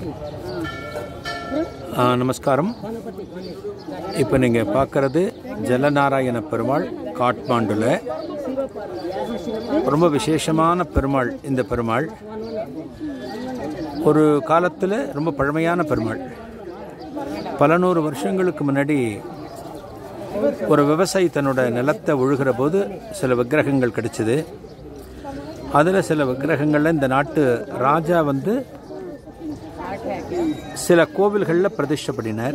ஆ, நமஸ்காரம் இப்போ நீங்கள் பார்க்குறது ஜலநாராயண பெருமாள் காட்மாண்டுல ரொம்ப விசேஷமான பெருமாள் இந்த பெருமாள் ஒரு காலத்தில் ரொம்ப பழமையான பெருமாள் பல நூறு வருஷங்களுக்கு முன்னாடி ஒரு விவசாயி தன்னோட நிலத்தை ஒழுகிற போது சில விக்கிரகங்கள் கிடைச்சிது அதில் சில விக்கிரகங்களில் இந்த நாட்டு ராஜா வந்து சில கோவில்களில் பிரதிஷ்டை பண்ணினார்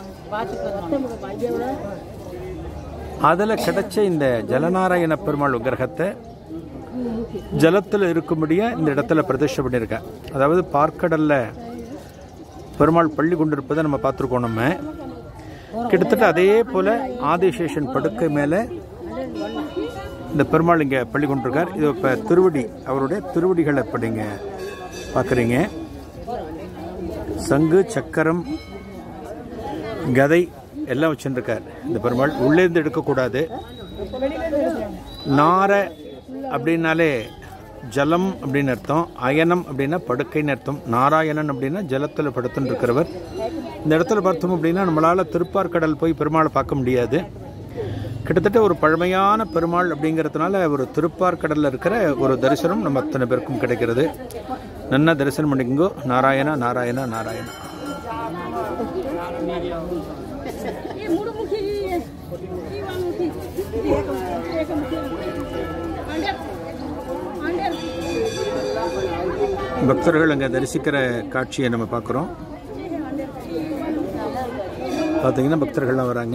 அதில் கிடைச்ச இந்த ஜலநாராயண பெருமாள் விக்கிரகத்தை ஜலத்தில் இருக்கும்படியா இந்த இடத்துல பிரதிஷ்டை பண்ணியிருக்கேன் அதாவது பார்க்கடல்ல பெருமாள் பள்ளி கொண்டிருப்பதை நம்ம பார்த்துருக்கோம் நம்ம கிட்டத்தட்ட அதே போல ஆதிசேஷன் படுக்கை மேலே இந்த பெருமாள் இங்கே பள்ளி கொண்டிருக்கார் இது இப்போ திருவடி அவருடைய திருவடிகளை இப்போ நீங்கள் பார்க்குறீங்க சங்கு சக்கரம் கதை எல்லாம் வச்சுருக்கார் இந்த பெருமாள் உள்ளேருந்து எடுக்கக்கூடாது நார அப்படின்னாலே ஜலம் அப்படின்னு அர்த்தம் அயனம் அப்படின்னா படுக்கைன்னு அர்த்தம் நாராயணன் அப்படின்னா ஜலத்தில் படுத்துன்னு இருக்கிறவர் இந்த இடத்துல பார்த்தோம் அப்படின்னா நம்மளால் திருப்பார்கடல் போய் பெருமாளை பார்க்க முடியாது கிட்டத்தட்ட ஒரு பழமையான பெருமாள் அப்படிங்கிறதுனால ஒரு திருப்பார்கடலில் இருக்கிற ஒரு தரிசனம் நம்ம அத்தனை பேருக்கும் கிடைக்கிறது நன்னா தரிசனம் பண்ணிக்கோங்க நாராயணா நாராயணா நாராயணா ये मुड़मुखी ये मुखी एक मुखी अंडर अंडर பக்தர்கள் அங்கே தரிசிக்கிற காட்சியை நம்ம பார்க்குறோம் பார்த்தீங்கன்னா பக்தர்கள்லாம் வராங்க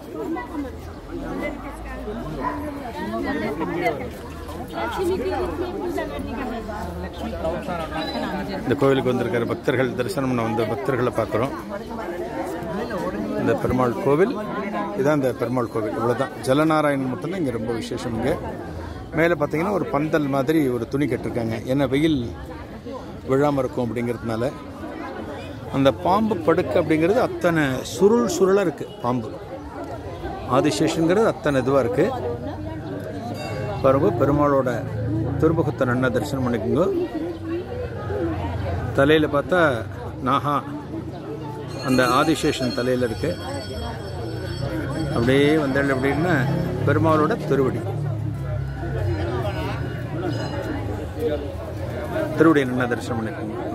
இந்த கோவிலுக்கு வந்திருக்கிற பக்தர்கள் தரிசனம் பண்ண வந்த பக்தர்களை பார்க்குறோம் இந்த பெருமாள் கோவில் இதான் இந்த பெருமாள் கோவில் இவ்வளோதான் ஜலநாராயணன் மட்டும்தான் இங்கே ரொம்ப விசேஷம் இங்கே மேலே பார்த்தீங்கன்னா ஒரு பந்தல் மாதிரி ஒரு துணி கட்டிருக்காங்க ஏன்னா வெயில் விழாமல் இருக்கும் அப்படிங்கிறதுனால அந்த பாம்பு படுக்கை அப்படிங்கிறது அத்தனை சுருள் சுருளாக இருக்குது பாம்பு ஆதிசேஷங்கிறது அத்தனை இதுவாக இருக்குது பாருங்க பெருமாளோட திருமுகத்தை நன்னா தரிசனம் பண்ணிக்கோங்க தலையில் பார்த்தா நாகா அந்த ஆதிசேஷன் தலையில் இருக்கு அப்படியே வந்தாள் அப்படின்னா பெருமாளோட திருவடி திருவடியை நல்லா தரிசனம் பண்ணிக்கோங்க